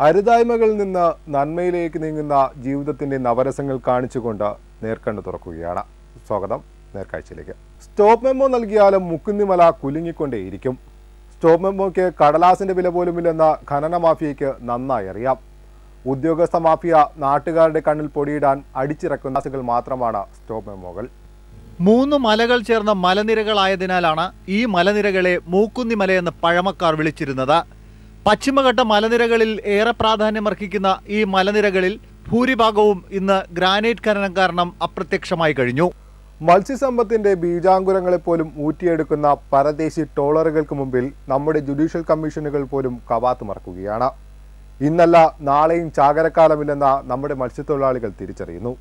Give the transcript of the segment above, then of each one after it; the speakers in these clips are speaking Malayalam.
അരുതായ്മകളിൽ നിന്ന് നന്മയിലേക്ക് നീങ്ങുന്ന ജീവിതത്തിന്റെ നവരസങ്ങൾ കാണിച്ചുകൊണ്ട് നേർക്കണ്ണ് തുറക്കുകയാണ് സ്വാഗതം നേർക്കാഴ്ചയിലേക്ക് സ്റ്റോപ്പ് മെമ്മോ നൽകിയാലും മുക്കുന്നിമല കുലുങ്ങിക്കൊണ്ടേയിരിക്കും സ്റ്റോപ്പ് മെമ്മോയ്ക്ക് കടലാസിന്റെ വില പോലുമില്ലെന്ന ഖനന മാഫിയയ്ക്ക് നന്നായി അറിയാം ഉദ്യോഗസ്ഥ മാഫിയ നാട്ടുകാരുടെ കണ്ണിൽ പൊടിയിടാൻ അടിച്ചിറക്കുന്ന കൾ മാത്രമാണ് സ്റ്റോപ്പ് മെമ്മോകൾ മൂന്ന് മലകൾ ചേർന്ന മലനിരകളായതിനാലാണ് ഈ മലനിരകളെ മൂക്കുന്നി മലയെന്ന് പഴമക്കാർ വിളിച്ചിരുന്നത് പശ്ചിമഘട്ട മലനിരകളിൽ ഏറെ പ്രാധാന്യമർഹിക്കുന്ന ഈ മലനിരകളിൽ ഭൂരിഭാഗവും ഇന്ന് ഗ്രാനൈറ്റ് ഖനനം കാരണം അപ്രത്യക്ഷമായി കഴിഞ്ഞു മത്സ്യസമ്പത്തിന്റെ ബീജാങ്കുരങ്ങളെ പോലും ഊറ്റിയെടുക്കുന്ന പരദേശി ടോളറുകൾക്ക് മുമ്പിൽ നമ്മുടെ ജുഡീഷ്യൽ കമ്മീഷനുകൾ പോലും കവാത്ത് മറക്കുകയാണ് ഇന്നല്ല നാളെയും ചാകരക്കാലമില്ലെന്ന നമ്മുടെ മത്സ്യത്തൊഴിലാളികൾ തിരിച്ചറിയുന്നു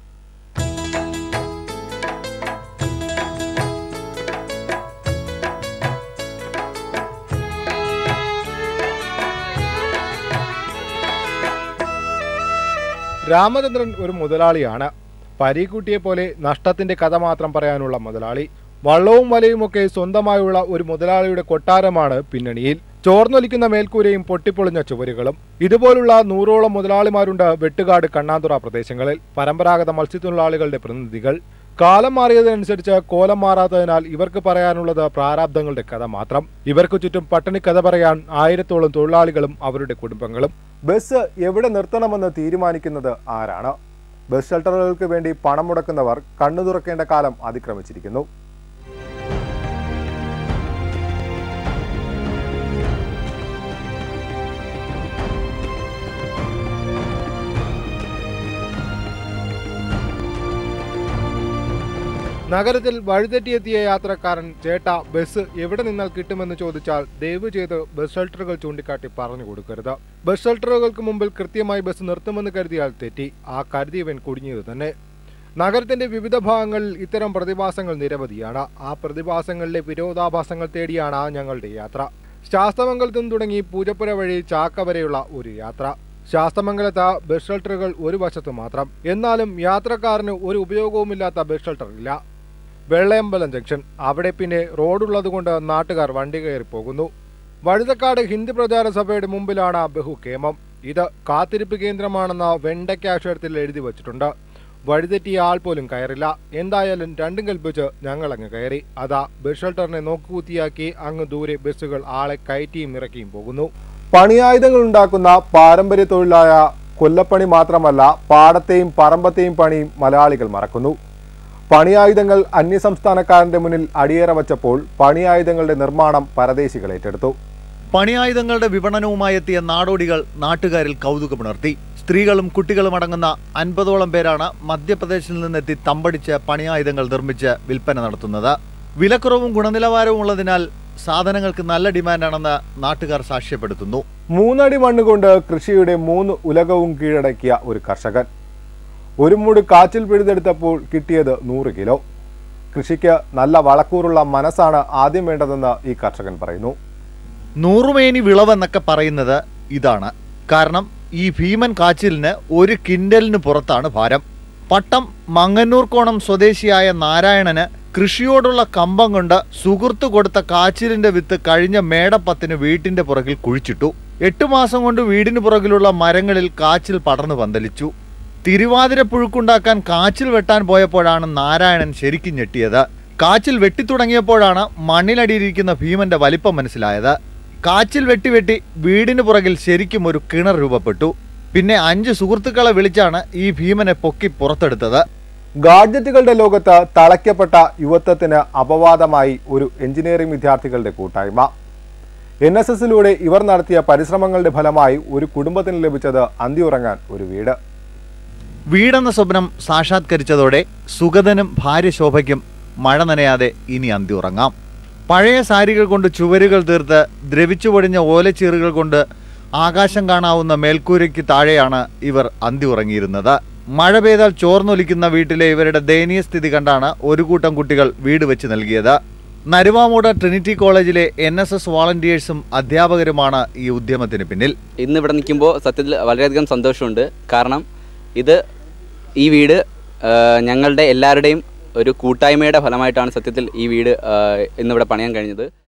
രാമചന്ദ്രൻ ഒരു മുതലാളിയാണ് പരീക്കുട്ടിയെ പോലെ നഷ്ടത്തിന്റെ കഥ മാത്രം പറയാനുള്ള മുതലാളി വള്ളവും വലയുമൊക്കെ സ്വന്തമായുള്ള ഒരു മുതലാളിയുടെ കൊട്ടാരമാണ് പിന്നണിയിൽ ചോർന്നൊലിക്കുന്ന മേൽക്കൂരയും പൊട്ടിപ്പൊളിഞ്ഞ ചുവരുകളും ഇതുപോലുള്ള നൂറോളം മുതലാളിമാരുണ്ട് വെട്ടുകാട് കണ്ണാതുറ പ്രദേശങ്ങളിൽ പരമ്പരാഗത മത്സ്യത്തൊഴിലാളികളുടെ പ്രതിനിധികൾ കാലം മാറിയതനുസരിച്ച് കോലം മാറാത്തതിനാൽ ഇവർക്ക് പറയാനുള്ളത് പ്രാരാബ്ദങ്ങളുടെ കഥ മാത്രം ഇവർക്ക് ചുറ്റും പട്ടിണി കഥ പറയാൻ ആയിരത്തോളം തൊഴിലാളികളും അവരുടെ കുടുംബങ്ങളും ബസ് എവിടെ നിർത്തണമെന്ന് തീരുമാനിക്കുന്നത് ആരാണ് ബസ് ഷെൽട്ടറുകൾക്ക് വേണ്ടി പണം മുടക്കുന്നവർ കണ്ണു തുറക്കേണ്ട കാലം അതിക്രമിച്ചിരിക്കുന്നു നഗരത്തിൽ വഴിതെറ്റിയെത്തിയ യാത്രക്കാരൻ ചേട്ടാ ബസ് എവിടെ നിന്നാൽ കിട്ടുമെന്ന് ചോദിച്ചാൽ ദയവ് ചെയ്ത് ബസ് ഷെൽട്ടറുകൾ ചൂണ്ടിക്കാട്ടി പറഞ്ഞു കൊടുക്കരുത് ബസ് ഷെൽട്ടറുകൾക്ക് മുമ്പിൽ കൃത്യമായി ബസ് നിർത്തുമെന്ന് കരുതിയാൽ തെറ്റി ആ കരുതിയവൻ കുടുങ്ങിയത് തന്നെ നഗരത്തിന്റെ വിവിധ ഭാഗങ്ങളിൽ ഇത്തരം പ്രതിഭാസങ്ങൾ നിരവധിയാണ് ആ പ്രതിഭാസങ്ങളിലെ വിരോധാഭാസങ്ങൾ തേടിയാണ് ഞങ്ങളുടെ യാത്ര ശാസ്തമംഗലത്തു നിന്ന് തുടങ്ങി പൂജപ്പുര വഴി ചാക്ക വരെയുള്ള ഒരു യാത്ര ശാസ്തമംഗലത്ത് ബസ് ഷെൽട്ടറുകൾ ഒരു വശത്ത് മാത്രം എന്നാലും യാത്രക്കാരന് ഒരു ഉപയോഗവുമില്ലാത്ത ബസ് ഷെൽട്ടർ ഇല്ല വെള്ളയമ്പലം ജംഗ്ഷൻ അവിടെ പിന്നെ റോഡുള്ളതുകൊണ്ട് നാട്ടുകാർ വണ്ടി കയറി പോകുന്നു വഴുതക്കാട് ഹിന്ദു പ്രചാര സഭയുടെ മുമ്പിലാണ് ബഹുക്കേമം ഇത് കാത്തിരിപ്പ് കേന്ദ്രമാണെന്ന വെണ്ടയ്ക്ക അക്ഷരത്തിൽ എഴുതി വച്ചിട്ടുണ്ട് വഴിതെറ്റിയ ആൾ പോലും കയറില്ല എന്തായാലും രണ്ടും കൽപ്പിച്ച് ഞങ്ങൾ അങ്ങ് കയറി അതാ ബസ് ഷെൽട്ടറിനെ നോക്കുകുത്തിയാക്കി അങ്ങ് ദൂരെ ബസ്സുകൾ ആളെ കയറ്റിയും ഇറക്കിയും പോകുന്നു പണിയായുധങ്ങൾ ഉണ്ടാക്കുന്ന പാരമ്പര്യ തൊഴിലായ കൊല്ലപ്പണി മാത്രമല്ല പാടത്തെയും പറമ്പത്തെയും പണിയും മലയാളികൾ മറക്കുന്നു പണിയായുധങ്ങൾ അന്യസംസ്ഥാനക്കാരന്റെ മുന്നിൽ അടിയേറ വച്ചപ്പോൾ പണിയായുധങ്ങളുടെ നിർമ്മാണം പരദേശികൾ ഏറ്റെടുത്തു പണിയായുധങ്ങളുടെ വിപണനവുമായി എത്തിയ നാടോടികൾ നാട്ടുകാരിൽ കൗതുകമുണർത്തി സ്ത്രീകളും കുട്ടികളും അടങ്ങുന്ന അൻപതോളം പേരാണ് മധ്യപ്രദേശിൽ നിന്നെത്തി തമ്പടിച്ച് പണിയായുധങ്ങൾ നിർമ്മിച്ച് വിൽപ്പന നടത്തുന്നത് വിലക്കുറവും ഗുണനിലവാരവും ഉള്ളതിനാൽ സാധനങ്ങൾക്ക് നല്ല ഡിമാൻഡാണെന്ന് നാട്ടുകാർ സാക്ഷ്യപ്പെടുത്തുന്നു മൂന്നടി മണ്ണ് കൊണ്ട് കൃഷിയുടെ മൂന്ന് ഉലകവും കീഴടക്കിയ ഒരു കർഷകൻ ഒരു മൂട് കാച്ചിൽ പിഴുതെടുത്തപ്പോൾ കിട്ടിയത് നൂറ് കിലോ കൃഷിക്ക് നല്ല വളക്കൂറുള്ള മനസ്സാണ് ആദ്യം വേണ്ടതെന്ന് ഈ കർഷകൻ പറയുന്നു നൂറുമേനി വിളവെന്നൊക്കെ പറയുന്നത് ഇതാണ് കാരണം ഈ ഭീമൻ കാച്ചിലിന് ഒരു കിൻഡലിന് പുറത്താണ് ഭാരം പട്ടം മങ്ങന്നൂർ കോണം സ്വദേശിയായ നാരായണന് കൃഷിയോടുള്ള കമ്പം കൊണ്ട് സുഹൃത്ത് കൊടുത്ത കാച്ചിലിന്റെ വിത്ത് കഴിഞ്ഞ മേടപ്പത്തിന് വീട്ടിന്റെ പുറകിൽ കുഴിച്ചിട്ടു എട്ടു മാസം കൊണ്ട് വീടിന് പുറകിലുള്ള മരങ്ങളിൽ കാച്ചിൽ പടർന്നു പന്തലിച്ചു തിരുവാതിര പുഴുക്കുണ്ടാക്കാൻ കാച്ചിൽ വെട്ടാൻ പോയപ്പോഴാണ് നാരായണൻ ശരിക്കും ഞെട്ടിയത് കാച്ചിൽ വെട്ടിത്തുടങ്ങിയപ്പോഴാണ് മണ്ണിനടിയിരിക്കുന്ന ഭീമന്റെ വലിപ്പം മനസ്സിലായത് കാച്ചിൽ വെട്ടി വെട്ടി വീടിന് പുറകിൽ ശരിക്കും ഒരു കിണർ രൂപപ്പെട്ടു പിന്നെ അഞ്ച് സുഹൃത്തുക്കളെ വിളിച്ചാണ് ഈ ഭീമനെ പൊക്കി പുറത്തെടുത്തത് ഗാഡ്ജറ്റുകളുടെ ലോകത്ത് തളയ്ക്കപ്പെട്ട യുവത്വത്തിന് അപവാദമായി ഒരു എഞ്ചിനീയറിംഗ് വിദ്യാർത്ഥികളുടെ കൂട്ടായ്മ എൻ എസ് എസിലൂടെ ഇവർ നടത്തിയ പരിശ്രമങ്ങളുടെ ഫലമായി ഒരു കുടുംബത്തിന് ലഭിച്ചത് അന്തിയുറങ്ങാൻ ഒരു വീട് വീടെന്ന സ്വപ്നം സാക്ഷാത്കരിച്ചതോടെ സുഗതനും ഭാര്യ ശോഭയ്ക്കും മഴ നനയാതെ ഇനി അന്തി ഉറങ്ങാം പഴയ സാരികൾ കൊണ്ട് ചുവരുകൾ തീർത്ത് ദ്രവിച്ചു പൊടിഞ്ഞ ഓലച്ചീറുകൾ കൊണ്ട് ആകാശം കാണാവുന്ന മേൽക്കൂരയ്ക്ക് താഴെയാണ് ഇവർ അന്തി ഉറങ്ങിയിരുന്നത് മഴ പെയ്താൽ ചോർന്നൊലിക്കുന്ന വീട്ടിലെ ഇവരുടെ ദയനീയ സ്ഥിതി കണ്ടാണ് ഒരു കൂട്ടം കുട്ടികൾ വീട് വെച്ച് നൽകിയത് നരുവാമൂട് ട്രിനിറ്റി കോളേജിലെ എൻ എസ് എസ് വോളണ്ടിയേഴ്സും അധ്യാപകരുമാണ് ഈ ഉദ്യമത്തിന് പിന്നിൽ ഇന്ന് ഇവിടെ നിൽക്കുമ്പോൾ സത്യത്തിൽ വളരെയധികം സന്തോഷമുണ്ട് കാരണം ഇത് ഈ വീട് ആ, ഞങ്ങളുടെ എല്ലാവരുടെയും ഒരു കൂട്ടായ്മയുടെ ഫലമായിട്ടാണ് സത്യത്തിൽ ഈ വീട് ആ, ഇന്നിവിടെ പണിയാൻ കഴിഞ്ഞത്